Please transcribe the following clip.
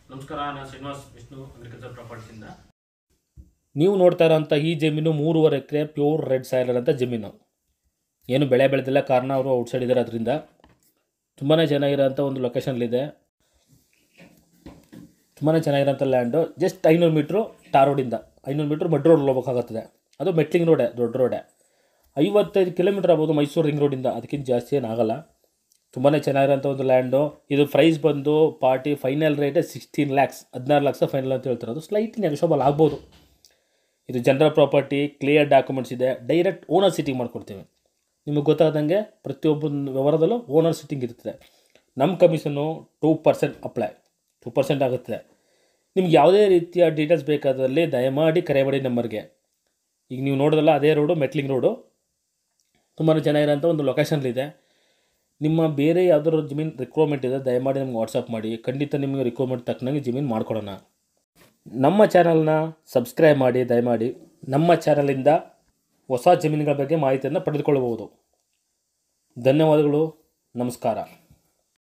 ನಮಸ್ಕಾರ ನಾನು ಶ್ರೀನಿವಾಸ್ ವಿಷ್ಣು ಅಗ್ರಿಕಲ್ಚರ್ ಪ್ರಾಪರ್ಟಿಯಿಂದ ನೀವು ನೋಡ್ತಾ ಇರೋಂಥ ಈ ಜಮೀನು ಮೂರುವರೆ ಎಕರೆ ಪ್ಯೂರ್ ರೆಡ್ ಸಾಯಿಲ್ ಅಂತ ಜಮೀನು ಏನು ಬೆಳೆ ಬೆಳೆದಿಲ್ಲ ಕಾರಣ ಅವರು ಔಟ್ಸೈಡ್ ಇದ್ದಾರೆ ಅದರಿಂದ ತುಂಬಾ ಚೆನ್ನಾಗಿರೋಂಥ ಒಂದು ಲೊಕೇಶನ್ಲಿದೆ ತುಂಬಾ ಚೆನ್ನಾಗಿರೋಂಥ ಲ್ಯಾಂಡು ಜಸ್ಟ್ ಐನೂರು ಮೀಟ್ರು ಟಾರ್ ರೋಡಿಂದ ಐನೂರು ಮೀಟ್ರ್ ಮಡ್ ರೋಡ್ ಹೋಗ್ಬೇಕಾಗುತ್ತದೆ ಅದು ಮೆಟ್ಲಿಂಗ್ ರೋಡೇ ದೊಡ್ಡ ರೋಡೇ ಐವತ್ತೈದು ಕಿಲೋಮೀಟ್ರ್ ಆಗ್ಬೋದು ಮೈಸೂರು ರಿಂಗ್ ರೋಡಿಂದ ಅದಕ್ಕಿಂತ ಜಾಸ್ತಿ ಏನಾಗಲ್ಲ ತುಂಬಾ ಚೆನ್ನಾಗಿರೋಂಥ ಒಂದು ಲ್ಯಾಂಡು ಇದು ಪ್ರೈಸ್ ಬಂದು ಪಾರ್ಟಿ ಫೈನಲ್ ರೇಟೇ ಸಿಕ್ಸ್ಟೀನ್ ಲ್ಯಾಕ್ಸ್ ಹದಿನಾರು ಲಕ್ಷ ಫೈನಲ್ ಅಂತ ಹೇಳ್ತಿರೋದು ಸ್ಲೈಟ್ ನೆಗೋಷಬಲ್ ಆಗ್ಬೋದು ಇದು ಜನರಲ್ ಪ್ರಾಪರ್ಟಿ ಕ್ಲಿಯರ್ ಡಾಕ್ಯುಮೆಂಟ್ಸ್ ಇದೆ ಡೈರೆಕ್ಟ್ ಓನರ್ ಸಿಟ್ಟಿಂಗ್ ಮಾಡ್ಕೊಡ್ತೀವಿ ನಿಮಗೆ ಗೊತ್ತಾದಂಗೆ ಪ್ರತಿಯೊಬ್ಬ ವ್ಯವಹಾರದಲ್ಲೂ ಓನರ್ ಸಿಟ್ಟಿಂಗ್ ಇರ್ತದೆ ನಮ್ಮ commission two percent apply two percent ಆಗುತ್ತೆ ನಿಮ್ಗೆ ಯಾವುದೇ ರೀತಿಯ ಡೀಟೇಲ್ಸ್ ಬೇಕಾದಲ್ಲಿ ದಯಮಾಡಿ ಕರೆ ಮಾಡಿ ನಂಬರ್ಗೆ ಈಗ ನೀವು ನೋಡೋದಲ್ಲ ಅದೇ ರೋಡು ಮೆಟ್ಲಿಂಗ್ ರೋಡು ತುಂಬಾ ಚೆನ್ನಾಗಿರೋಂಥ ಒಂದು ಲೊಕೇಶನ್ಲಿದೆ ನಿಮ್ಮ ಬೇರೆ ಯಾವ್ದಾದ್ರು ಜಮೀನು ರಿಕ್ವೈರ್ಮೆಂಟ್ ಇದೆ ದಯಮಾಡಿ ನಮ್ಗೆ ವಾಟ್ಸಪ್ ಮಾಡಿ ಖಂಡಿತ ನಿಮಗೆ ರಿಕ್ವೈರ್ಮೆಂಟ್ ತಕ್ಕನಂಗೆ ಜಮೀನು ಮಾಡ್ಕೊಡೋಣ ನಮ್ಮ ಚಾನಲ್ನ ಸಬ್ಸ್ಕ್ರೈಬ್ ಮಾಡಿ ದಯಮಾಡಿ ನಮ್ಮ ಚಾನಲಿಂದ ಹೊಸ ಜಮೀನುಗಳ ಬಗ್ಗೆ ಮಾಹಿತಿಯನ್ನು ಪಡೆದುಕೊಳ್ಳಬಹುದು ಧನ್ಯವಾದಗಳು ನಮಸ್ಕಾರ